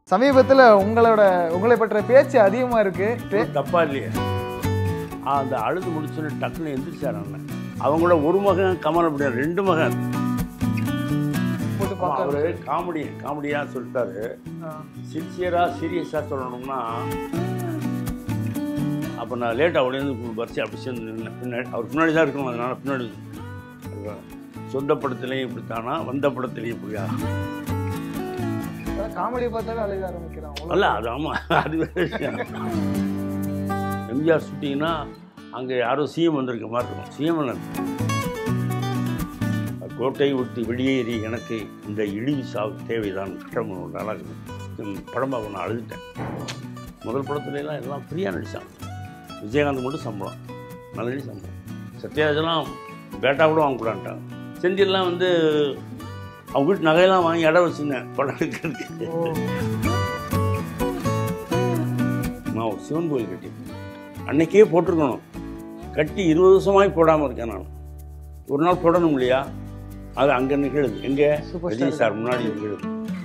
சமீபத்தில் உங்களோட உங்களை பற்றிய பேச்சு அதிகமாக இருக்கு பே- தப்பா இல்லையே ஆ, அந்த அழுது முடிச்சுன்னு டக்குன்னு எந்திரிச்சார் அண்ணன் அவங்களோட ஒரு மகன் கமல் அப்படியா ரெண்டு மகன் போட்டு பார்க்க அவரு காமெடி காமெடியாக சொல்லிட்டாரு ஆ. சின்சியராக சீரியஸாக சொல்லணும்னா அப்போ நான் லேட்டாக உடனே பரிசு அப்படி சேர்ந்து நின்னேன் பின்னாடி அவர் பின்னாடி தான் இருக்கணும் அதனால பின்னாடி அதுதான். சொந்த படத்துலேயும் இப்படித்தானா வந்த படத்துலேயும் இப்படியா அதான் காமெடி பார்த்தாலே அழுக ஆரம்பிக்கிறான் அவ்வளோ. அல்ல அது ஆமாம் அது வேற விஷயம் எம்ஜிஆர் ஷூட்டிங்னா அங்கே யாரோ சிஎம் வந்திருக்க மாதிரி இருக்கும் சிஎம் கோட்டை விட்டு வெளியேறி எனக்கு இந்த இழிவு சாவு தேவைதான் கட்டம் ஒரு நாளாக படமாக நான் அழுதுட்டேன் முதல் படத்துல எல்லாம் எல்லாம் ஃப்ரீயாக நடித்தாங்க விஜயகாந்த் மட்டும் சம்பளம் நல்லடி சம்பளம் சத்யராஜெல்லாம் பேட்டா கூட வாங்கக்கூடான்ட்டாங்க செந்தில்லாம் வந்து அவங்க வீட்டு நகையெல்லாம் வாங்கி இடம் வச்சுருந்தேன் படம் எடுக்கிறதுக்கு ஓ. நான் ஒரு சிவன் கோயில் கட்டி அன்னைக்கே போட்டிருக்கணும் கட்டி இருபது வருஷமாய் போடாமல் இருக்கேன் நான் ஒரு நாள் போடணும் இல்லையா அது அங்கே நிகழுது எங்கே Super விஜய் star. சார் முன்னாடி நிகழுது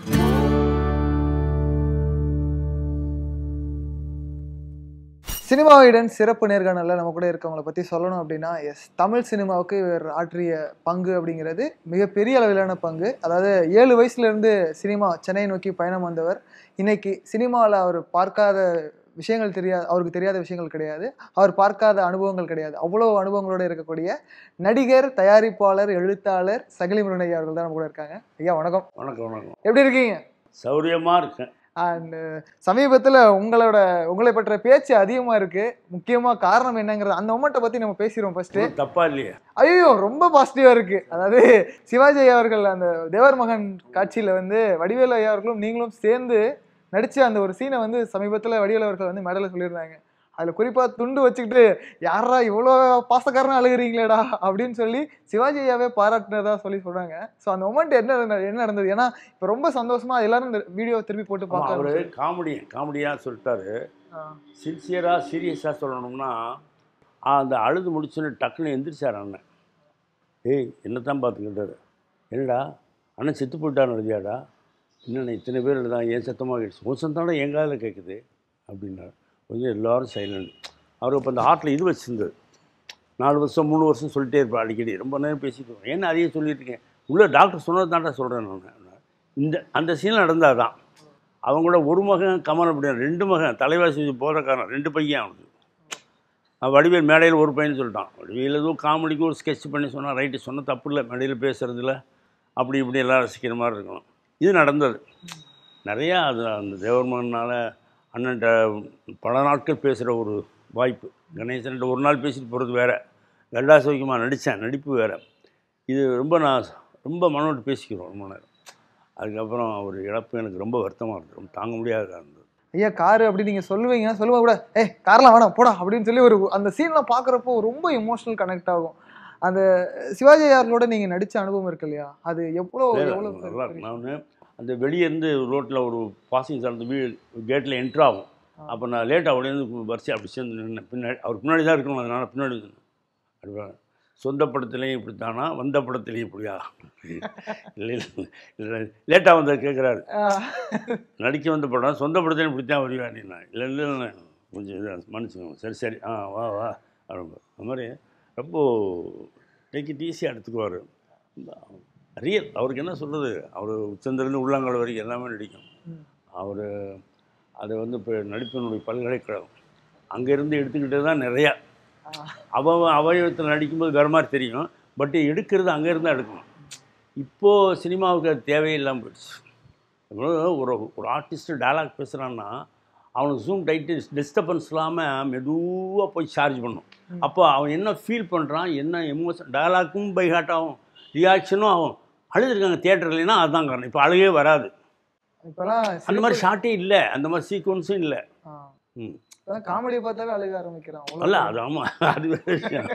சினிமாவிடன் சிறப்பு நேர்காணலில் நம்ம கூட இருக்கவங்களை பற்றி சொல்லணும் அப்படின்னா எஸ் தமிழ் சினிமாவுக்கு இவர் ஆற்றிய பங்கு அப்படிங்கிறது மிகப்பெரிய அளவிலான பங்கு அதாவது ஏழு வயசுலேருந்து சினிமா சென்னை நோக்கி பயணம் வந்தவர் இன்னைக்கு சினிமாவில் அவர் பார்க்காத விஷயங்கள் தெரியாது அவருக்கு தெரியாத விஷயங்கள் கிடையாது அவர் பார்க்காத அனுபவங்கள் கிடையாது அவ்வளோ அனுபவங்களோட இருக்கக்கூடிய நடிகர் தயாரிப்பாளர் எழுத்தாளர் சகிலி முருகன் அவர்கள் தான் நம்ம கூட இருக்காங்க ஐயா வணக்கம் வணக்கம் வணக்கம் எப்படி இருக்கீங்க சௌரியமாக இருக்கேன் அண்ட் சமீபத்தில் உங்களோட உங்களை பற்றிய பேச்சு அதிகமாக இருக்கு முக்கியமாக காரணம் என்னங்கிறது அந்த மொமெண்ட்டை பற்றி நம்ம பேசிடுவோம் ஃபர்ஸ்ட் ஒண்ணும் தப்பா இல்லையே ஐயோ ரொம்ப பாசிட்டிவாக இருக்கு அதாவது சிவாஜி ஐயா அவர்கள் அந்த தேவர் மகன் காட்சியில் வந்து வடிவேலு ஐயா அவர்களும் நீங்களும் சேர்ந்து நடிச்ச அந்த ஒரு சீனை வந்து சமீபத்தில் வடிவேலு அவர்கள் வந்து மேடல சொல்லியிருந்தாங்க அதில் குறிப்பாக துண்டு வச்சுக்கிட்டு யாரா இவ்வளோ பாசக்காரனா அழுகுறீங்களேடா அப்படின்னு சொல்லி சிவாஜி ஐயாவே பாராட்டினதா சொல்லி சொல்றாங்க ஸோ அந்த மொமெண்ட் என்ன நடந்தது- என்ன நடந்தது ஏன்னா இப்போ ரொம்ப சந்தோஷமா எல்லாரும் இந்த வீடியோ திருப்பி போட்டு ஆமா, அவரு பார்க்க காமெடி காமெடியாக சொல்லிட்டாரு ஆ. சின்சியராக சீரியஸாக சொல்லணும்னா ஆ, அந்த அழுது முடிச்சுன்னு டக்குன்னு எந்திரிச்சார் அண்ணன் ஏய் என்னத்தான் பார்த்துக்கிட்டாரு என்னடா அண்ணன் செத்து போயிட்டான்னு எழுதியாடா என்னண்ணே இத்தனை பேர் எழுதான் ஏன் சத்தமாக கேட்டுச்சு உன் சத்தம் என் காதில் கேட்குது அப்படின்னாரு கொஞ்சம் எல்லாரும் சைலண்ட் அவர் இப்போ அந்த ஹார்ட்டில் இது வச்சுருந்தது நாலு வருஷம் மூணு வருஷம் சொல்லிட்டே இருப்பார் அடிக்கடி ரொம்ப நேரம் பேசிட்டு இருப்பேன். ஏன்னா அதையே சொல்லிட்டு இருக்கேன் உள்ள டாக்டர் சொன்னது தான்டா சொல்கிறேன் நான் இந்த அந்த சீன் நடந்தால் தான் அவங்களோட ஒரு மகன் கமல் அப்படியா ரெண்டு மகன் தலைவாசி போகிறக்காரன் ரெண்டு பையன் அவனுக்கு அவன் வடிவேல் மேடையில் ஒரு பையன் சொல்லிட்டான் வடிவேல் ஏதோ காமெடிக்கு ஒரு ஸ்கெட்ச் பண்ணி சொன்னான் ரைட்டு சொன்ன தப்பு இல்லை மேடையில் பேசுகிறதுல அப்படி இப்படி எல்லாம் ரசிக்கிற மாதிரி இருக்கணும் இது நடந்தது நிறையா அது அந்த தேவர்மகனால் அண்ணன்ட்ட பல நாட்கள் பேசுகிற ஒரு வாய்ப்பு கணேசன்ட்ட ஒரு நாள் பேசிட்டு போகிறது வேறு கல்லா சௌக்கியமாக நடித்தேன் நடிப்பு வேறு இது ரொம்ப நான் ரொம்ப மனோட்டு பேசிக்கிறோம் ரொம்ப நேரம் அதுக்கப்புறம் அவர் இழப்பு எனக்கு ரொம்ப வருத்தமாக இருந்தது ரொம்ப தாங்க முடியாததாக இருந்தது ஐயா காரு அப்படி நீங்க சொல்லுவீங்க சொல்லுவோம் கூட ஏய் கார்லாம் வேணாம் போடா அப்படின்னு சொல்லி ஒரு அந்த சீன்லாம் பார்க்குறப்போ ரொம்ப எமோஷனல் கனெக்ட் ஆகும் அந்த சிவாஜி ஐயார்களோட நீங்க நடிச்ச அனுபவம் இருக்கு இல்லையா அது எவ்வளோ எவ்வளோ நல்லா இருக்கு நான் அந்த வெளியே இருந்து ரோட்டில் ஒரு பாசிங் சார்ந்த வீடு கேட்டில் என்ட்ரு ஆகும் அப்போ நான் லேட்டாக உடனே வரிசை அப்படி சேர்ந்து நின்னேன் பின்னாடி அவர் பின்னாடி தான் இருக்கணும் அதனால் பின்னாடி நின்னேன். அப்படி வா. சொந்த படத்துலேயும் இப்படித்தானா வந்த படத்துலேயும் இப்படியா இல்லை இல்லை லேட்டாக வந்தார் கேட்குறாரு நடிக்க வந்த படம் சொந்த படத்துலையும் இப்படி தான் வருவா அப்படின்னா இல்லை இல்லை இல்லை கொஞ்சம் இதாக மன்னிச்சுக்கோங்க சரி சரி ஆ வா வா அப்படின்னு அந்த மாதிரி ரொம்ப டேக் இட் ஈஸியாக எடுத்துக்குவார் ரியல் அவருக்கு என்ன சொல்கிறது அவர் உச்சந்திருந்து உள்ளாங்கல் வரைக்கும் எல்லாமே நடிக்கும் ம். அவர் அது வந்து இப்போ நடிப்பினுடைய பல்கலைக்கழகம் அங்கேருந்து எடுத்துக்கிட்டது தான் நிறையா அவ அவயவத்தில் நடிக்கும்போது வேறு மாதிரி தெரியும் பட் எடுக்கிறது அங்கேருந்து தான் எடுக்கணும் இப்போது சினிமாவுக்கு அது தேவையில்லாமல் போயிடுச்சு இப்போ ஒரு ஒரு ஆர்டிஸ்ட்டு டயலாக் பேசுகிறான்னா அவனுக்கு ஜூம் டைட்டு டிஸ்டர்பன்ஸ் இல்லாமல் மெதுவாக போய் சார்ஜ் பண்ணும் அப்போ அவன் என்ன ஃபீல் பண்ணுறான் என்ன எமோஷன் டயலாக்கும் பை ஹார்ட் ஆகும் ரியாக்ஷனும் ஆகும் அழுதுருக்காங்க தியேட்டர்லாம் அதுதான் காரணம் இப்போ அழுகே வராது இப்பெல்லாம் அந்த மாதிரி ஷார்ட்டே இல்லை அந்த மாதிரி சீக்வன்ஸும் இல்லை ம் இப்பெல்லாம் காமெடி பார்த்தாவே அழுக ஆரம்பிக்கிறான் அவ்வளோ அல்ல அது ஆமாம் அது வேற விஷயம்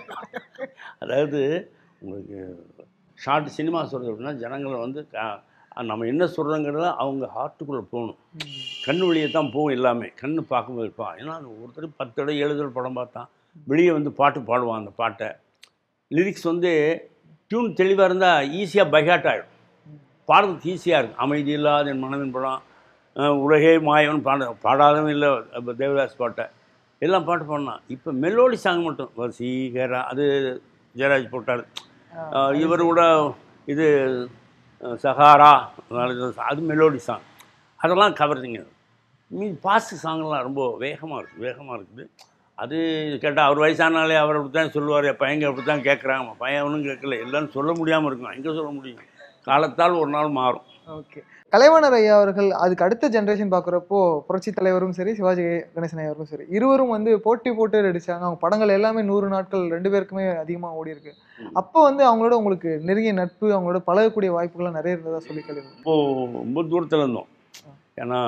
அதாவது உங்களுக்கு ஷார்ட் சினிமா சொல்கிறது அப்படின்னா ஜனங்களை வந்து க- நம்ம என்ன சொல்கிறோங்கிறத அவங்க ஹார்ட்டுக்குள்ளே போகணும் ம். கண்ணு வெளியே தான் போகும் எல்லாமே கண்ணு பார்க்கும்போது இருப்பான் ஏன்னா அது ஒருத்தர் பத்து தடவை ஏழு தடவை படம் பார்த்தான் வெளியே வந்து பாட்டு பாடுவான் அந்த பாட்டை லிரிக்ஸ் வந்து டியூன் தெளிவாக இருந்தால் ஈஸியாக பைஹாட் ஆகிடும் பாடுறதுக்கு ஈஸியாக இருக்கும் அமைதி இல்லாத என் மனதின் படம் அஹ், உலகே மாயவன் பாட பாடாதவன் இல்லை அப்போ தேவதாஸ் பாட்டை எல்லாம் பாட்டு பாடினான் இப்போ மெலோடி சாங் மட்டும் வசீகரா அது ஜெயராஜ் போட்டார் அஹ், இவர் கூட இது அஹ், சஹாரா அது மெலோடி சாங் அதெல்லாம் கவருதுங்க மீதி பாஸ்ட் சாங்லாம் ரொம்ப வேகமாக இருக்குது வேகமாக இருக்குது அது கேட்டால் அவர் வயசானாலே அவர் அப்படி தான் சொல்லுவார் என் பையங்க அப்படி தான் கேட்குறாங்க பையன் ஒன்றும் கேட்கல எல்லாம் சொல்ல முடியாமல் இருக்கும் எங்கே சொல்ல முடியும் காலத்தால் ஒரு நாள் மாறும் ஓகே கலைவாணர் ஐயா அவர்கள் அதுக்கு அடுத்த ஜென்ரேஷன் பார்க்குறப்போ புரட்சி தலைவரும் சரி சிவாஜி கணேசன் ஐயா அவர்களும் சரி இருவரும் வந்து போட்டி போட்டு நடிச்சாங்க அவங்க படங்கள் எல்லாமே நூறு நாட்கள் ரெண்டு பேருக்குமே அதிகமாக ஓடி இருக்கு அப்போ வந்து அவங்களோட உங்களுக்கு நெருங்கிய நட்பு அவங்களோட பழகக்கூடிய வாய்ப்புகள்லாம் நிறைய இருந்ததா சொல்லி கேள்வி இப்போது ரொம்ப தூரத்தில் இருந்தோம் ஏன்னா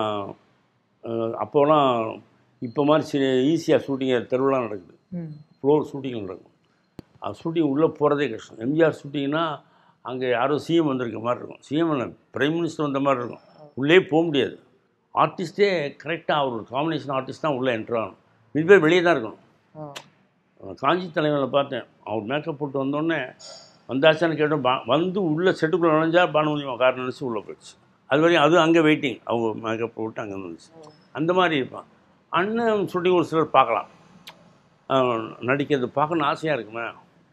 அஹ், அப்போலாம் இப்போ மாதிரி சி ஈஸியாக ஷூட்டிங் தெருவுலாம் நடக்குது ம் ஃப்ளோர் ஷூட்டிங் நடக்கும் அது ஷூட்டிங் உள்ளே போகிறதே கஷ்டம் எம்ஜிஆர் ஷூட்டிங்னா அங்கே யாரோ சிஎம் வந்திருக்க மாதிரி இருக்கும் சிஎம் இல்லை பிரைம் மினிஸ்டர் வந்த மாதிரி இருக்கும் உள்ளே போக முடியாது ஆர்டிஸ்ட்டே கரெக்டாக அவர் காம்பினேஷன் ஆர்டிஸ்ட் தான் உள்ளே என்ட்ரு ஆகணும் மீதி பேர் வெளியே தான் இருக்கணும் ஆ அஹ் காஞ்சி தலைவரில் பார்த்தேன் அவர் மேக்கப் போட்டு வந்தோடனே வந்தாச்சான்னு கேட்டோம் பா வந்து உள்ளே செட்டுக்குள்ளே நுழைஞ்சா பானுமதி கார் நினச்சி உள்ளே போயிடுச்சு அது வரையும் அது அங்கே வெயிட்டிங் அவங்க மேக்கப் போட்டு அங்கே வந்துச்சு அந்த மாதிரி இருப்பான் அண்ணன் ஷூட்டிங் ஒரு சிலர் பார்க்கலாம் அஹ் நடிக்கிறது பார்க்கணும்னு ஆசையாக இருக்குமே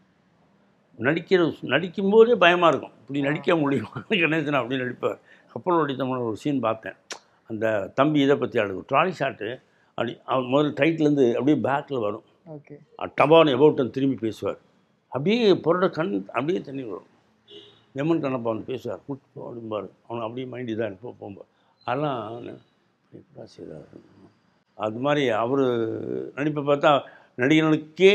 நடிக்கிற நடிக்கும்போதே பயமாக இருக்கும் இப்படி நடிக்க முடியும் கணேசன் அப்படி நடிப்பார் கப்பல் ஓடி தமிழ் ஒரு சீன் பார்த்தேன் அந்த தம்பி இதை பற்றி அழுகும் ட்ராலி ஷாட்டு அப்படி அவர் முதல்ல டைட்லேருந்து அப்படியே பேக்கில் வரும் ஓகே டபான் எபவுட்டன் திரும்பி பேசுவார் அப்படியே பொருட கண் அப்படியே தண்ணி வரும் எமன் கண்ணப்பா வந்து பேசுவார் கூட்டு போ அப்படிம்பார் அவன் அப்படியே மைண்ட் இதாக இருப்போ போகும்போது அதெல்லாம் எப்படா செய்தார் அது மாதிரி அவர் நடிப்பை பார்த்தா நடிகர்களுக்கே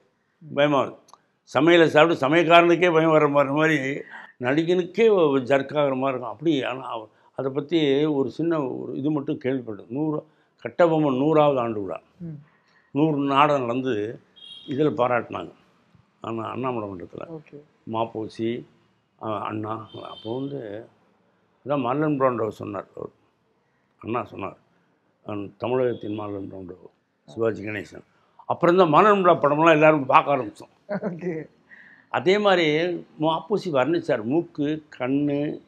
பயமாக இருக்கும் சமையலை சாப்பிட்டு சமயக்காரனுக்கே பயம் வர மாதிரி மாதிரி நடிகனுக்கே ஜர்க்காகிற மாதிரி இருக்கும் அப்படி ஆனால் அவ- அதை பற்றி ஒரு சின்ன ஒரு இது மட்டும் கேள்விப்பட்டேன் நூறு கட்டபொம்மன் நூறாவது ஆண்டு விழா ம் நூறு நாடகம் நடந்து இதில் பாராட்டினாங்க ஆனால் அண்ணாமலை மன்றத்தில் ஓகே மாப்போசி அஹ், அண்ணா அப்போ வந்து அதான் மார்லன் பிராண்டோ சொன்னார் அவர் அண்ணா சொன்னார் அஹ், தமிழகத்தின் மார்லன் பிராண்டோ சிவாஜி கணேசன் அப்புறம் தான் மார்லன் பிராண்டோ படம்லாம் எல்லாரும் பார்க்க ஆரம்பித்தோம் ஓகே அதே மாதிரி மாப்போசி வர்ணிச்சார் மூக்கு கண்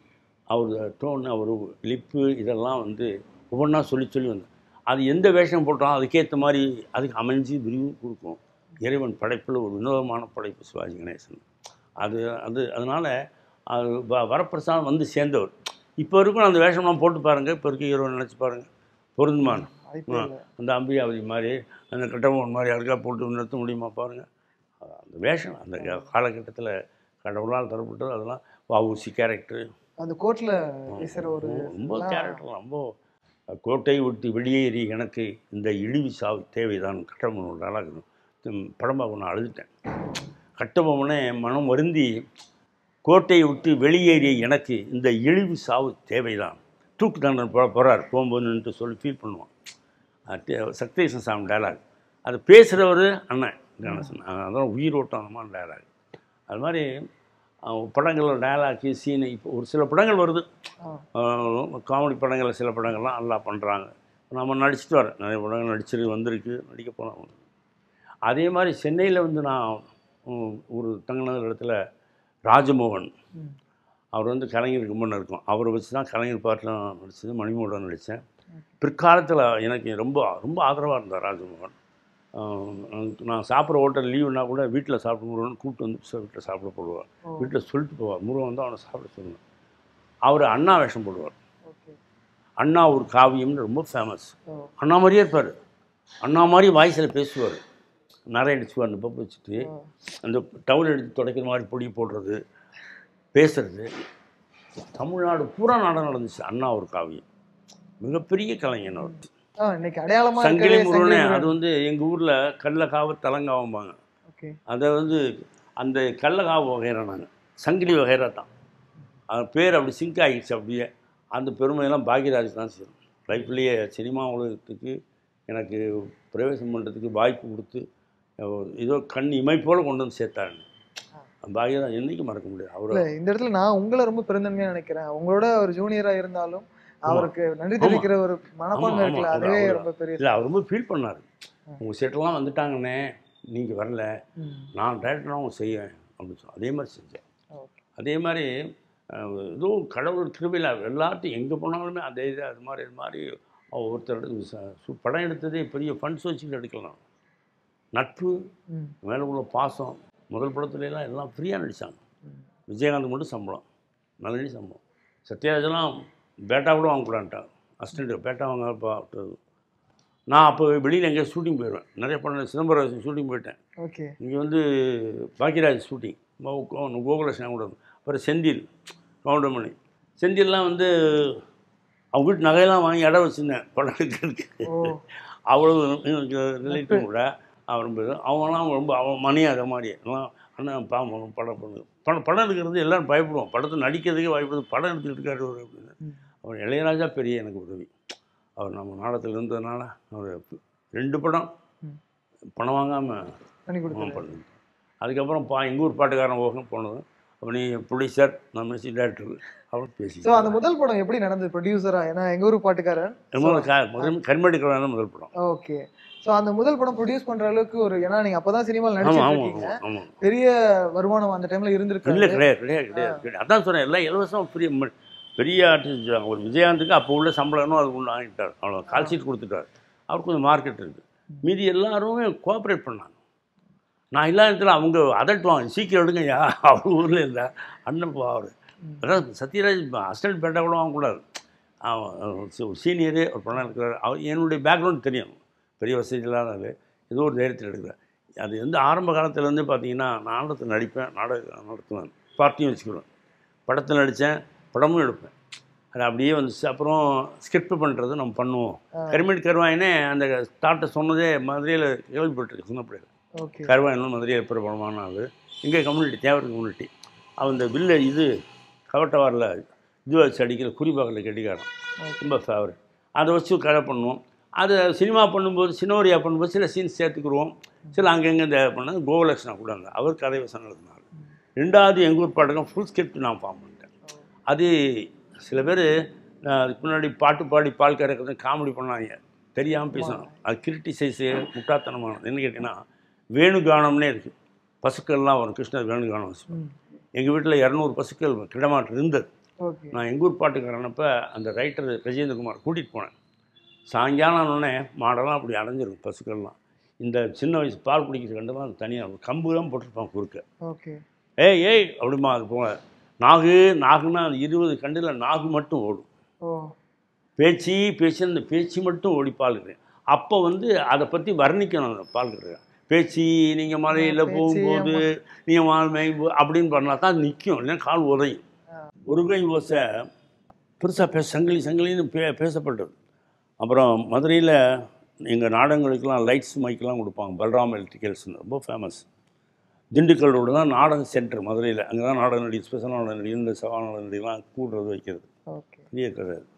அவர் டோன் அவர் லிப்பு இதெல்லாம் வந்து ஒவ்வொன்றா சொல்லி சொல்லி வந்தேன் அது எந்த வேஷம் போட்டாலும் அதுக்கேற்ற மாதிரி அதுக்கு அமைஞ்சு விரிவு கொடுக்கும் இறைவன் படைப்பில் ஒரு வினோதமான படைப்பு சிவாஜி கணேசன் அது அது அதனால் அது வ வரப்பிரசாதம் வந்து சேர்ந்தவர் இப்போ இருக்கும் அந்த வேஷம்லாம் போட்டு பாருங்கள் இப்போ இருக்க ஹீரோ நினச்சி பாருங்கள் பொருந்துமான் வாய்ப்பே இல்லை அந்த அம்பியாவதி மாதிரி அந்த கட்டபொம்மன் மாதிரி அதுக்காக போட்டு நிறுத்த முடியுமா பாருங்கள் அந்த வேஷம் அந்த காலகட்டத்தில் கடவுளால் தரப்பட்டது அதெல்லாம் வஉசி கேரக்டரு அந்த கோர்ட்ல பேசுற ஒரு ரொம்ப கேரக்டர் ரொம்ப கோட்டை விட்டு வெளியேறி எனக்கு இந்த இழிவு சாவு தேவைதான் கட்டபொம்மன் அழகு படம் பார்க்க நான் அழுதுட்டேன் கட்டபொம்மனே மனம் வருந்தி கோட்டையை விட்டு வெளியேறிய எனக்கு இந்த இழிவு சாவு தேவைதான் தூக்கு தண்டனை போக போகிறார் போகும்போது நின்று சொல்லி ஃபீல் பண்ணுவான் அது சக்தேசன் சாமி டயலாக் அது பேசுகிறவர் அண்ணன் கணேசன் அதான் உயிரோட்டமான டயலாக் அது மாதிரி அஹ், படங்களோட டயலாக்கு சீனு இப்போ ஒரு சில படங்கள் வருது ஆ காமெடி படங்கள் சில படங்கள்லாம் நல்லா பண்ணுறாங்க நம்ம நடிச்சிட்டு வரேன் நிறைய படங்கள் நடிச்சிருக்கு வந்திருக்கு நடிக்க போனோம் அதே மாதிரி சென்னையில் வந்து நான் ம், ஒரு தங்கின இடத்துல ராஜமோகன் ம். அவர் வந்து கலைஞர் கும்பன் இருக்கும் அவரை வச்சு தான் கலைஞர் பாட்டில் நடிச்சது மணிமோட நடித்தேன் பிற்காலத்தில் எனக்கு ரொம்ப ரொம்ப ஆதரவாக இருந்தார் ராஜமோகன் ஆஹ் நான் சாப்பிட்ற ஹோட்டல் லீவுனா கூட வீட்டில் சாப்பிட முருகன் கூப்பிட்டு வந்து வீட்டில் சாப்பிட போடுவார் ஓ வீட்டில் சொல்லிட்டு போவார் முருகன் வந்து அவனை சாப்பிட சொல்லுவேன் அவர் அண்ணா வேஷம் போடுவார் ஓகே அண்ணா ஒரு காவியம்னு ரொம்ப ஃபேமஸ் ஓ அண்ணா மாதிரியே இருப்பார் அண்ணா மாதிரி வாய்ஸில் பேசுவார் நிறைய அடிச்சுவார் அந்த பப்பு வச்சுட்டு ஓ. அந்த டவுல் எடுத்து துடைக்கிற மாதிரி பொடி போடுறது பேசுறது தமிழ்நாடு பூரா நாடகம் நடந்துச்சு அண்ணா ஒரு காவியம் மிகப்பெரிய கலைஞன் அவர் ஆ இன்னைக்கு அடையாளமா சங்கிலி இருக்கவே முருகனே சங்கிலி அது வந்து எங்கள் ஊரில் கடலக்காவு தலங்காவும்பாங்க ஓகே அதை வந்து அந்த கடலக்காவு வகைரா நாங்கள் சங்கிலி வகைரா தான் அது பேர் அப்படி சிங்க் ஆகிடுச்சு அப்படியே அந்த பெருமையெல்லாம் பாக்யராஜ் தான் சேரும் லைஃப்லேயே சினிமா உலகத்துக்கு எனக்கு பிரவேசம் பண்ணுறதுக்கு வாய்ப்பு கொடுத்து அஹ், ஏதோ கண் இமை போல் கொண்டு வந்து சேர்த்தாரு பாக்யராஜ் என்றைக்கும் மறக்க முடியாது அவர் இல்ல இந்த இடத்துல நான் உங்களை ரொம்ப பெருந்தன்மையா நினைக்கிறேன் உங்களோட ஒரு ஜூனியரா இருந்தாலும் அவருக்கு நன்றி தெரிவிக்கிற ஒரு மனப்பான்மை ஆமா, இருக்குல்ல ஆமா. அதுவே அவர் ரொம்ப பெரிய இல்லை அவர் ரொம்ப ஃபீல் பண்ணார் உங்கள் செட்டெல்லாம் வந்துட்டாங்கண்ணே நீங்கள் வரல ம். நான் டேரக்டராக அவங்க செய்வேன் அப்படின்னு சொல்லி அதே மாதிரி செஞ்சேன் ஓகே அதே மாதிரி அஹ், ஏதோ கடவுள் கிருபையில் எல்லாத்தையும் எங்கே போனாலுமே அதே இது அது மாதிரி இது மாதிரி ஒவ்வொருத்தர் ச- சு- படம் எடுத்ததே பெரிய ஃபண்ட்ஸ் வச்சுக்கிட்டு எடுக்கலாம் நட்பு ம் மேலே உள்ள பாசம் முதல் படத்துல எல்லாம் எல்லாம் ஃப்ரீயாக நடித்தாங்க விஜயகாந்த் மட்டும் சம்பளம் நல்லடி சம்பளம் சத்யராஜெல்லாம் பேட்டா கூட வாங்கக்கூடான்ட்டாங்க அசிஸ்டண்ட் பேட்டா வாங்க அப்போ நான் அப்போ வெளியில் எங்கேயோ ஷூட்டிங் போயிடுவேன் நிறைய படம் சிதம்பரம் ஷூட்டிங் போயிட்டேன் ஓகே இங்கே வந்து பாக்கியராஜ் ஷூட்டிங் கோகுலகிருஷ்ணன் கூட அப்புறம் செந்தில் கவுண்டமணி செந்தில்லாம் வந்து அவங்க வீட்டு நகையெல்லாம் வாங்கி இடம் வச்சுருந்தேன் படம் எடுக்கிறதுக்கு ஓ அவ்வளோ எனக்கு ரிலேட்டிவ் கூட அவன் பேர் அவங்களாம் ரொம்ப அவன் மணி அதை மாதிரி எல்லாம் அண்ணன் பாம்பு படம் பண்ணு படம் படம் எடுக்கிறது எல்லாரும் பயப்படுவோம் படத்தை நடிக்கிறதுக்கே பயப்படுது படம் எடுத்துக்கிட்டு இருக்காரு அவர் அப்படின்னு ம். அவர் இளையராஜா பெரிய எனக்கு உதவி அவர் நம்ம நாடகத்தில் இருந்ததுனால அவர் ரெண்டு படம் ம். பணம் வாங்காமல் பண்ணி ஆமாம் கொடுத்தாரு பண்ணுங்க அதுக்கப்புறம் பா எங்கள் ஊர் பாட்டுக்காரன் ஓகன் போனது அப்போ நீ ப்ரொடியூசர் நான் மியூசிக் டேரக்டர் அவன் பேசி ஸோ அந்த முதல் படம் எப்படி நடந்தது ப்ரொடியூசரா ஏன்னா எங்க ஊர் பாட்டுக்காரன் கரிமடிக்கிறவன் முதல் படம் ஓகே ஸோ அந்த முதல் படம் ப்ரொடியூஸ் பண்ற அளவுக்கு ஒரு ஏன்னா நீங்க அப்பதான் சினிமாவில் ஆமாம் நடிச்சிட்டு ஆமாம் இருக்கீங்க ஆமாம் ஆமாம் பெரிய வருமானம் அந்த டைம்ல இல்லை இருந்திருக்கு கிடையாது கிடையாது கிடையாது கிடையாது அதான் சொன்னேன் எல்லாம் இலவசம் பெரிய ம- பெரிய ஆர்டிஸ்ட் ஒரு விஜயகாந்துக்கு அப்போ உள்ள சம்பளம்னு அது உள்ள வாங்கிட்டார் அவ்வளோ கால் ஷீட் கொடுத்துட்டார் அவருக்கு கொஞ்சம் மார்க்கெட் இருக்குது மீதி எல்லாருமே கோஆப்ரேட் பண்ணாங்க நான் இல்லாத இடத்துல அவங்க அதட்டுவாங்க சீக்கிரம் எடுங்கய்யா அவர் ஊரில் இருந்தா அண்ணன் போ அவர் ம். அதாவது சத்யராஜ் அசிஸ்டன்ட் பேட்டா கூட வாங்கக்கூடாது அவன் சீனியரு ஒரு படம் இருக்கிறார் அவர் என்னுடைய பேக்ரவுண்ட் தெரியும் பெரிய வசதி இல்லாத ஆளு. ஏதோ ஒரு தைரியத்தில் எடுக்கிறேன் அது வந்து ஆரம்ப காலத்துலேருந்து பார்த்தீங்கன்னா நாடகத்தில் நடிப்பேன் நாடகம் நடத்துவேன் பார்ட்டியும் வச்சுக்கிடுவேன் படத்தில் நடித்தேன் படமும் எடுப்பேன் அது அப்படியே வந்துச்சு அப்புறம் ஸ்கிரிப்ட் பண்ணுறது நம்ம பண்ணுவோம் ஆ. கரிமேட் கருவாயினே அந்த ஸ்டார்ட்டை சொன்னதே மதுரையில் கேள்விப்பட்டிருக்கு சின்ன பிள்ளைகள் ஓகே கருவாயனும் மதுரையில் பிரபலமான ஆள் எங்கள் கம்யூனிட்டி தேவர் கம்யூனிட்டி அவன் இந்த வில்ல இது கவட்டவாரில் இது வச்சு அடிக்கிற குறிப்பாக்கில் கெட்டிக்காரன் ரொம்ப ஃபேவரட் அதை வச்சு கதை பண்ணுவோம் அதை சினிமா பண்ணும்போது சினோரியா பண்ணும்போது சில சீன்ஸ் சேர்த்துக்குருவோம் சில அங்கங்கே இந்த பண்ணது கோகுலக்ஷ்ணா கூட இருந்தார் அவர் கதை வசனம் எழுதினார் ரெண்டாவது எங்கள் ஊர் பாட்டுக்கும் ஃபுல் ஸ்கிரிப்ட் நான் ஃபார்ம் பண்ணிட்டேன் அது சில பேர் அதுக்கு முன்னாடி பாட்டு பாடி பால் கறக்கிறது காமெடி பண்ணாங்க தெரியாமல் பேசணும் அது கிரிட்டிசைஸு முட்டாத்தனமானது என்ன கேட்டிங்கன்னா வேணுகானம்னே இருக்குது பசுக்கள்லாம் வரும் கிருஷ்ணர் வேணுகானம் ம் எங்கள் வீட்டில் இரநூறு பசுக்கள் கிடமாட்டு இருந்தது ஓகே நான் எங்கள் ஊர் பாட்டுக்காரனப்ப அந்த ரைட்டர் கஜேந்திரகுமார் கூட்டிகிட்டு போனேன் சாயங்காலம் ஆனோடனே மாடெல்லாம் அப்படி அடைஞ்சிருக்கும் பசுக்கள்லாம் இந்த சின்ன வயசு பால் குடிக்கிற கண்டெல்லாம் தனியாக கம்பு தான் போட்டிருப்பான் குறுக்க ஓகே ஏய் ஏய் அப்படிமா அது போங்க நாகு நாகுன்னா அந்த இருபது கண்டில் நாகு மட்டும் ஓடும் ஓ பேச்சு பேச்சு அந்த பேச்சு மட்டும் ஓடி பால் கிடையாது அப்போ வந்து அதை பற்றி வர்ணிக்கணும் அந்த பால் கிடையாது பேச்சு நீங்கள் மலையில் பேச்சு, போகும்போது நீங்கள் மால் மேய்போ அப்படின்னு பண்ணால் தான் நிற்கும் இல்லைன்னா கால் உதையும் ஆ. ஒரு கை ஓசை பெருசாக பேச சங்கிலி சங்கிலின்னு பே பேசப்பட்டது அப்புறம் மதுரையில் எங்கள் நாடகங்களுக்கெல்லாம் லைட்ஸ் மைக்கெல்லாம் கொடுப்பாங்க பல்ராம் எலக்ட்ரிக்கல்ஸ்னு ரொம்ப ஃபேமஸ் திண்டுக்கல் ரோடு தான் நாடக சென்டர் மதுரையில் அங்கே தான் நாடக நடி ஸ்பெஷல் நாடக நடி இந்த சவா நாடக நடிகெல்லாம் கூடுறது வைக்கிறது ஓகே பெரிய கதை அது.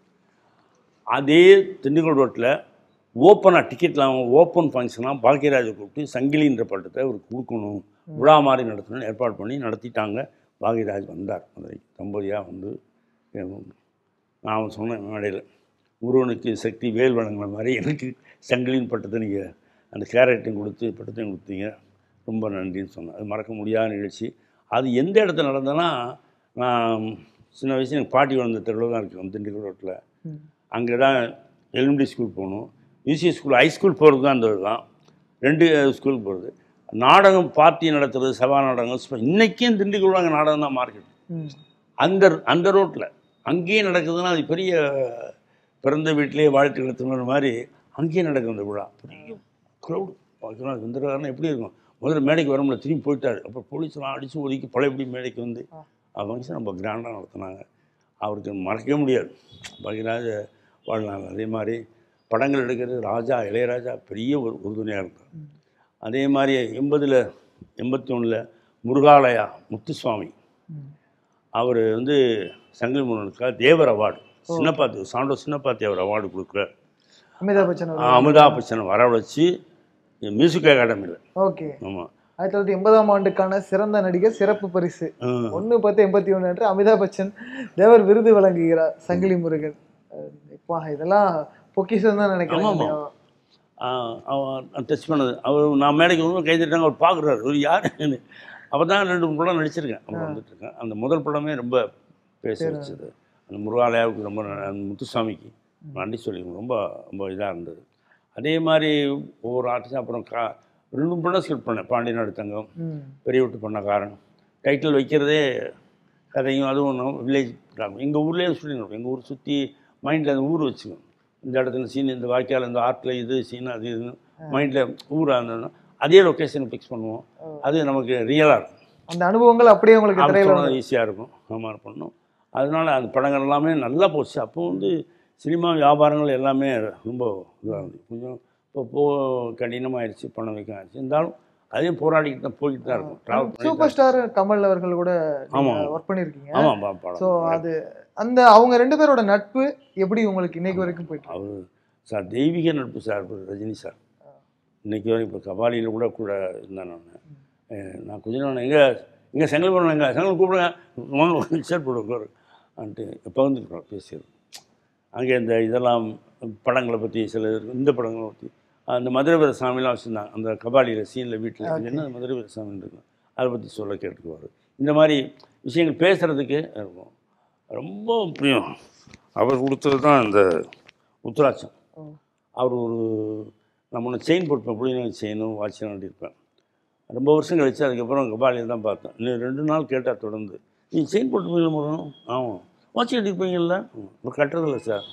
அதே திண்டுக்கல் ரோட்டில் ஓப்பனாக டிக்கெட்லாம் ஓப்பன் ஃபங்க்ஷனாக பாக்கியராஜை கூப்பிட்டு சங்கிலின்ற பட்டத்தை அவருக்கு கொடுக்கணும் விழா மாதிரி நடத்தணும்னு ஏற்பாடு பண்ணி நடத்திட்டாங்க பாக்கியராஜ் வந்தார் மதுரை தம்பதியாக வந்து எம், நான் சொன்னேன் மேடையில் முருகனுக்கு சக்தி வேல் வழங்கின மாதிரி எனக்கு சங்கிலின் பட்டத்தை நீங்கள் அந்த கேரட்டையும் கொடுத்து பட்டத்தையும் கொடுத்தீங்க ரொம்ப நன்றின்னு சொன்னேன் அது மறக்க முடியாத நிகழ்ச்சி அது எந்த இடத்துல நடந்ததுன்னா நான் சின்ன வயசு எனக்கு பாட்டி வளர்ந்த தெருவில் தான் இருக்கேன் திண்டுக்கல் ரோட்டில் ம் அங்கே தான் எலிமெண்ட்ரி ஸ்கூல் போகணும் யூசி ஸ்கூல் ஹை ஸ்கூல் போகிறது தான் அந்த தான் ரெண்டு ஸ்கூல் போகிறது நாடகம் பார்ட்டி நடத்துறது சபா நாடகம் ஸ்ப- இன்னைக்கும் திண்டுக்கல் அங்கே நாடகம் தான் மார்க்கெட் ம் அந்த அந்த ரோட்டில் அங்கேயே நடக்குதுன்னா அது பெரிய பிறந்த வீட்டிலேயே வாழ்த்து நடத்துகிற மாதிரி அங்கேயே நடக்கும் அந்த விழா பெரிய க்ரௌடு பார்க்கலாம் சுந்தரகாரன் எப்படி இருக்கும் முதல்ல மேடைக்கு வர முடியல திரும்பி போயிட்டார் அப்புறம் போலீஸ்லாம் அடித்து ஒதுக்கி பழையபடி மேடைக்கு வந்து ஆ. ஃபங்க்ஷன் நம்ம கிராண்டாக நடத்துனாங்க அவருக்கு மறக்கவே முடியாது பாக்கியராஜ வாழ்நாள் அதே மாதிரி படங்கள் எடுக்கிறது ராஜா இளையராஜா பெரிய ஒரு உறுதுணையாக இருந்தார் ம். அதே மாதிரி எண்பதில் எண்பத்தி ஒன்றில் முருகாலயா முத்துசுவாமி ம் அவர் வந்து சங்கிலி முருகனுக்காக தேவர் அவார்டு சின்னப்பாத்தி சாண்டோ சின்னப்பாத்தி அவர் அவார்டு கொடுக்குறார் அமிதாப் பச்சன் அவர்கள். அமிதாப் பச்சனை வரவழைச்சு மியூசிக் அகாடமியில் ஓகே ஆமாம் ஆயிரத்தி தொள்ளாயிரத்தி எண்பதாம் ஆண்டுக்கான சிறந்த நடிகர் சிறப்பு பரிசு ஒன்று பத்து எண்பத்தி ஒன்று அன்று அமிதாப் பச்சன் தேவர் விருது வழங்குகிறார் சங்கிலி முருகன் அஹ் இப்போ இதெல்லாம் பொக்கிஷம் தான் நினைக்கிறேன் ஆமாம், அவன் டச் பண்ணது அவர் நான் மேடைக்கு வந்து கை தட்டாங்க அவர் பார்க்குறாரு ஒரு யார் அப்போ தான் ரெண்டு மூணு படம் நடிச்சிருக்கேன் அப்புறம் வந்துட்டு இருக்கேன் அந்த முதல் படமே ரொம்ப பேச வச்சது அந்த முருகாலயாவுக்கு ரொம்ப ந- அந்த முத்துசாமிக்கு நன்றி சொல்லிக்கணும் ரொம்ப ரொம்ப இதாக இருந்தது அதே மாதிரி ஒவ்வொரு ஆர்டிஸ்டும் அப்புறம் கா ரெண்டு மூணு படம் ஸ்கிரிப்ட் பண்ணேன் பாண்டிய நாடு தங்கம் ம் பெரிய விட்டு பண்ணக்காரன் டைட்டில் வைக்கிறதே கதையும் அதுவும் ஒன்றும் வில்லேஜ் எங்கள் ஊர்லேயே சொல்லிடணும் எங்கள் ஊர் சுற்றி மைண்டில் அந்த ஊர் வச்சுக்கணும் இந்த இடத்துல சீன் இந்த வாய்க்கால் இந்த ஆர்ட்டில் இது சீன் அது இதுன்னு மைண்டில் ஊர் அந்த அதே லொக்கேஷன் ஃபிக்ஸ் பண்ணுவோம் அது நமக்கு ரியலாக இருக்கும் அந்த அனுபவங்கள் அப்படியே உங்களுக்கு திரையில அப்போ ஈஸியாக இருக்கும் ஆமாம் பண்ணணும் அதனால அந்த படங்கள் எல்லாமே நல்லா போச்சு அப்போ வந்து சினிமா வியாபாரங்கள் எல்லாமே ரொம்ப இதாக இருந்துச்சு கொஞ்சம் இப்போ போ கடினமாகிடுச்சு பணம் வைக்க ஆயிடுச்சு இருந்தாலும் அதையும் போராடிக்கிட்டு தான் போய்கிட்டு தான் இருக்கும் ட்ராவல் பண்ணி சூப்பர் ஸ்டார் கமல் அவர்கள் கூட ஆமா. ஒர்க் பண்ணியிருக்கீங்க ஆமாம் படம் ஸோ அது அந்த அவங்க ரெண்டு பேரோட நட்பு எப்படி உங்களுக்கு இன்னைக்கு வரைக்கும் போயிட்டு இருக்கு? அவர் சார் தெய்வீக நட்பு சார் இவர் ரஜினி சார் இன்னைக்கு வரைக்கும் இப்போ கபாலியில் கூட கூட இருந்தேன் நான் அஹ் நான் கொஞ்ச நாள் எங்கே இங்கே செங்கல் போடணும் எங்கே செங்கல் கூப்பிடுங்க வாங்க சார் போடுவோம் வந்துட்டு இப்போ வந்துருக்குறோம் பேசிடுறோம் அங்கே இந்த இதெல்லாம் படங்களை பற்றி சில இருக்கு. இந்த படங்களை பற்றி அந்த மதுரை வீர சாமிலாம் வச்சுருந்தாங்க அந்த கபாலியில் சீனில் வீட்டில் இது என்ன மதுரை வீர சாமின்னு இருக்கும் அதை பற்றி சொல்ல கேட்டுக்குவார் இந்த மாதிரி விஷயங்கள் பேசுகிறதுக்கு இருக்கும் ரொம்ப பிரியம் அவர் கொடுத்தது தான் இந்த உத்தராட்சம் ஓ. அவர் ஒரு நம்ம ஒன்று செயின் போட்டுப்பேன் புளிநகை செயினும் வாட்செலாம் இருப்பேன் ரொம்ப வருஷம் கழிச்சு அதுக்கப்புறம் கபாலியில் தான் பார்த்தேன் இன்னும் ரெண்டு நாள் கேட்டால் தொடர்ந்து நீ செயின் போட்டு போய் முடியும் ஆமாம் வாட்ச் கட்டிருப்பீங்கல்ல இப்போ கட்டுறதில்ல சார்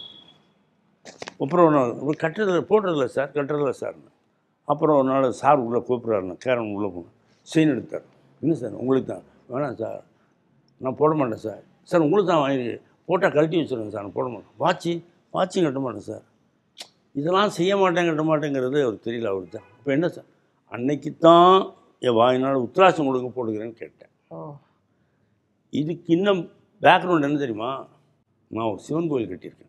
அப்புறம் ஒரு நாள் இப்போ கட்டுறதில்ல போடுறதில்ல சார் கட்டுறதில்ல சார் அப்புறம் ஒரு நாள் சார் உள்ளே கூப்பிட்றாருன்னு கேரன் உள்ளே போனேன் செயின் எடுத்தார் என்ன சார் உங்களுக்கு தான் வேணாம் சார் நான் போட மாட்டேன் சார் சார் உங்களுக்கு தான் வாங்கி போட்டால் கழட்டி வச்சுருங்க சார் நான் போட மாட்டேன் வாட்சி வாட்சியும் கட்ட மாட்டேன் சார் இதெல்லாம் செய்ய மாட்டேன் கட்ட மாட்டேங்கிறது அவருக்கு தெரியல அவருக்கு தான் இப்போ என்ன சார் அன்னைக்கு தான் என் வாயினால் உத்தராசம் கொடுக்க போடுகிறேன்னு கேட்டேன் ஓ இதுக்கு இன்னும் பேக்ரவுண்ட் என்ன தெரியுமா நான் ஒரு சிவன் கோயில் கட்டியிருக்கேன்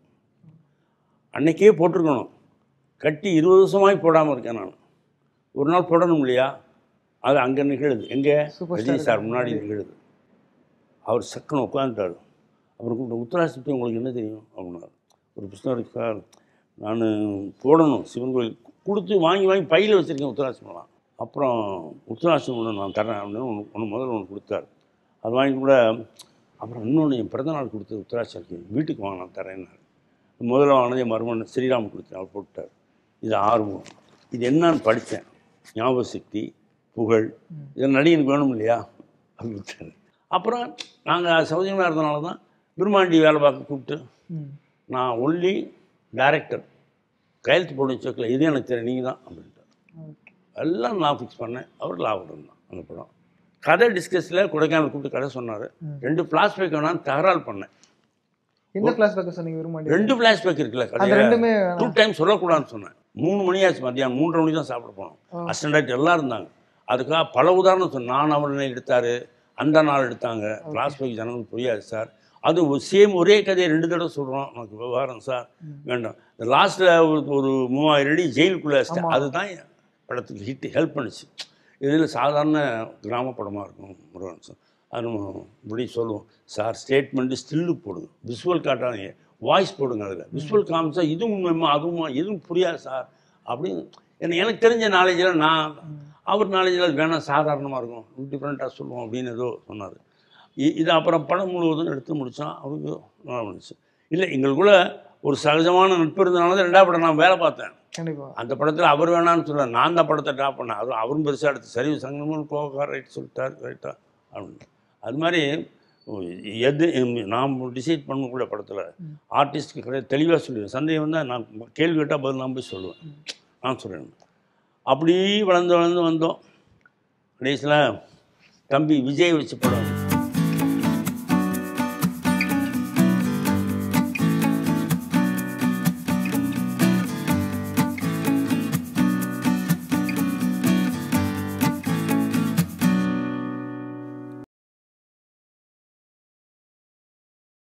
அன்னைக்கே போட்டிருக்கணும் கட்டி இருபது வருஷமாய் போடாமல் இருக்கேன் நான் ஒரு நாள் போடணும் இல்லையா அது அங்கே நிகழுது எங்கே Super ரஜினி star சார் முன்னாடி நிகழுது அவர் சக்குன்னு உட்காந்துட்டாரு அப்புறம் கூப்பிட்டு உத்தராசத்தை உங்களுக்கு என்ன தெரியும் அப்படின்னாரு ஒரு புஸ்தகம் இருக்கு சார் நான் போடணும் சிவன் கோயில் கொடுத்து வாங்கி வாங்கி பையில் வச்சுருக்கேன் உத்தராசமெல்லாம் அப்புறம் உத்தராசம் ஒன்று நான் தரேன் அப்படின்னு ஒன்று ஒன்று முதல்ல ஒன்று கொடுத்தாரு அது வாங்கி கூட அப்புறம் இன்னொன்று என் பிறந்த நாள் கொடுத்தது உத்தராட்சிக்கு வீட்டுக்கு வாங்க நான் தரேன்னாரு முதல்ல வாங்கினது என் மருமகன் ஸ்ரீராம் கொடுத்தேன் அவர் போட்டார் இது ஆர்வம் இது என்னன்னு படித்தேன் ஞாபக சக்தி புகழ் இது நடிகனுக்கு வேணும் இல்லையா அப்படி கொடுத்தாரு அப்புறம் நாங்கள் சௌஜன்யமாக இருந்தனால தான் பிரம்மாண்டி வேலை பார்க்க கூப்பிட்டு ம் நான் ஒன்லி டைரக்டர் கையெழுத்து போடும் செக்கில் இது எனக்கு தெரியும் நீங்கள் தான் அப்படின்ட்டு ஓகே எல்லாம் நான் ஃபிக்ஸ் பண்ணேன் அவர் லாபம் தான் அந்த படம் கதை டிஸ்கஸில் கொடைக்கானல் கூப்பிட்டு கதை சொன்னார் ம். ரெண்டு ஃப்ளாஷ்பேக் வேணாலும் தகராறு பண்ணேன் எந்த கிளாஸ் பக்கம் சொன்னீங்க விரும்பாண்டி ரெண்டு ஃப்ளாஷ்பேக் இருக்குல்ல அந்த கதையில ரெண்டுமே டூ டைம் சொல்லக்கூடாதுன்னு சொன்னேன் மூணு மணி ஆச்சு மத்தியானம் மூன்றரை மணி தான் சாப்பிட போனோம் ஆ. அசிஸ்டன்ட் எல்லாம் இருந்தாங்க அதுக்காக பல உதாரணம் சொன்னேன் நான் அவனை எடுத்தார் அந்த நாள் எடுத்தாங்க ஃப்ளாஷ்பேக் ஜனங்களுக்கு புரியாது சார் அது சேம் ஒரே கதையை ரெண்டு தடவை சொல்கிறோம் நமக்கு விவகாரம் சார் வேண்டாம் இந்த லாஸ்ட்டில் ஒரு ஒரு மூவாயிரம் அடி ஜெயிலுக்குள்ளே ஆமா. அதுதான் என் படத்துக்கு ஹிட் ஹெல்ப் பண்ணுச்சு இதில் சாதாரண கிராம படமாக இருக்கும் முருகன் சார் அது நம்ம இப்படி சொல்லுவோம் சார் ஸ்டேட்மெண்ட்டு ஸ்டில்லு போடுங்க விஷுவல் காட்டாதீங்க வாய்ஸ் போடுங்க அதில் விஷுவல் காமிச்சா இதுவும் உண்மைமா அதுவுமா எதுவும் புரியாது சார் அப்படின்னு ஏன்னா எனக்கு தெரிஞ்ச நாலேஜில் நான் அவர் நாலேஜில் வேணாம் சாதாரணமாக இருக்கும் டிஃப்ரெண்ட்டாக சொல்லுவோம் அப்படின்னு ஏதோ சொன்னார் இது அப்புறம் படம் முழுவதும் எடுத்து முடித்தான் அவருக்கு நல்லா இருந்துச்சு இல்லை எங்களுக்குள்ள ஒரு சகஜமான நட்பு இருந்தனால தான் ரெண்டாவது படம் நான் வேலை பார்த்தேன் கண்டிப்பா அந்த படத்தில் அவர் வேணான்னு சொல்ல நான் தான் படத்தை ட்ராப் பண்ணேன் அதுவும் அவரும் பெருசாக எடுத்து சரி சங்கமும் கோவக்கார் ரைட் சொல்லிட்டார் ரைட்டா அப்படின்னு அது மாதிரி எது நாம் டிசைட் பண்ணக்கூடிய படத்தில் ஆர்டிஸ்ட்க்கு கிடையாது தெளிவாக சொல்லுவேன் சந்தேகம் வந்தால் நான் கேள்வி கேட்டால் பதில் நான் போய் சொல்லுவேன் நான் சொல்கிறேன் அப்படி வளர்ந்து வளர்ந்து வந்தோம் கடைசியில் தம்பி விஜய் வச்சு படம்